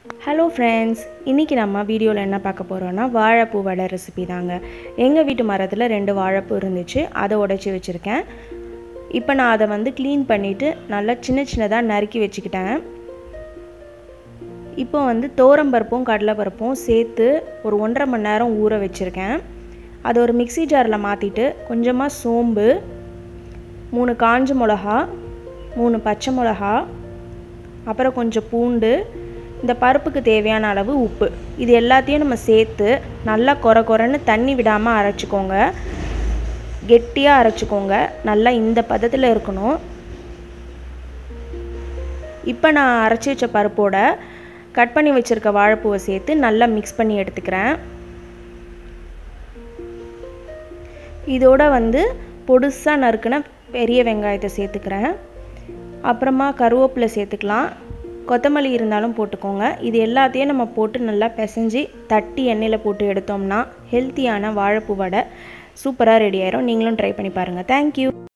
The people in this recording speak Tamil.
ஹலோ ஃப்ரெண்ட்ஸ் இன்றைக்கி நம்ம வீடியோவில் என்ன பார்க்க போகிறோன்னா வாழைப்பூ வடை ரெசிபி தாங்க எங்கள் வீட்டு மரத்தில் ரெண்டு வாழைப்பூ இருந்துச்சு அதை உடைச்சி வச்சுருக்கேன் இப்போ நான் அதை வந்து க்ளீன் பண்ணிவிட்டு நல்லா சின்ன சின்னதாக நறுக்கி வச்சுக்கிட்டேன் இப்போ வந்து தோரம்பருப்பும் கடலைப்பருப்பும் சேர்த்து ஒரு ஒன்றரை மணி நேரம் ஊற வச்சுருக்கேன் அதை ஒரு மிக்சி ஜாரில் மாற்றிட்டு கொஞ்சமாக சோம்பு மூணு காஞ்ச மிளகா மூணு பச்சை மிளகா அப்புறம் கொஞ்சம் பூண்டு இந்த பருப்புக்கு தேவையான அளவு உப்பு இது எல்லாத்தையும் நம்ம சேர்த்து நல்லா கொர கொரன்னு தண்ணி விடாமல் அரைச்சிக்கோங்க கெட்டியாக அரைச்சிக்கோங்க நல்லா இந்த பதத்தில் இருக்கணும் இப்போ நான் அரைச்சி வச்ச பருப்போட கட் பண்ணி வச்சுருக்க வாழைப்பூவை சேர்த்து நல்லா மிக்ஸ் பண்ணி எடுத்துக்கிறேன் இதோட வந்து பொடுசாக நறுக்குன பெரிய வெங்காயத்தை சேர்த்துக்கிறேன் அப்புறமா கருவேப்பிலை சேர்த்துக்கலாம் கொத்தமல்லி இருந்தாலும் போட்டுக்கோங்க இது எல்லாத்தையும் நம்ம போட்டு நல்லா பிசைஞ்சு தட்டி எண்ணெயில் போட்டு எடுத்தோம்னா ஹெல்த்தியான வாழைப்பூ வடை சூப்பராக ரெடி ஆயிரும் நீங்களும் ட்ரை பண்ணி பாருங்கள் தேங்க்யூ